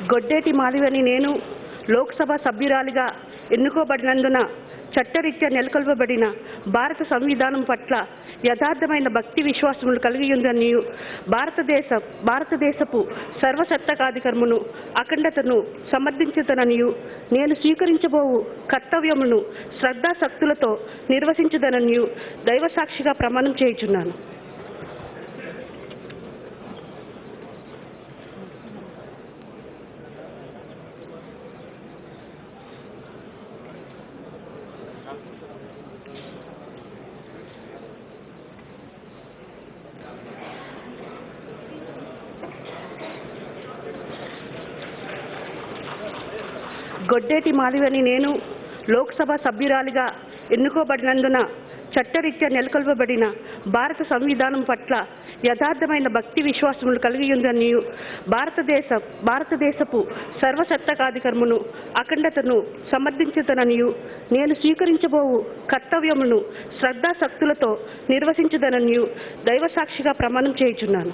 గొడ్డేటి మాధవని నేను లోక్సభ సభ్యురాలిగా ఎన్నుకోబడినందున చట్టరీత్యా నెలకొల్పబడిన భారత సంవిధానం పట్ల యథార్థమైన భక్తి విశ్వాసములు కలిగి ఉందనియు భారతదేశ భారతదేశపు సర్వసత్తకాధికరమును అఖండతను సమర్థించుదననియు నేను స్వీకరించబోవు కర్తవ్యమును శ్రద్ధాశక్తులతో నిర్వహించుదననియు దైవసాక్షిగా ప్రమాణం చేయుచున్నాను గొడ్డేటి మాధవని నేను లోక్సభ సభ్యురాలిగా ఎన్నుకోబడినందున చట్టరీత్యా నెలకొల్పబడిన భారత సంవిధానం పట్ల యథార్థమైన భక్తి విశ్వాసములు కలిగి ఉందనియు భారతదేశ భారతదేశపు సర్వసత్తకాధికరమును అఖండతను సమర్థించుదననియు నేను స్వీకరించబోవు కర్తవ్యమును శ్రద్ధాశక్తులతో నిర్వహించుదననియు దైవసాక్షిగా ప్రమాణం చేయుచున్నాను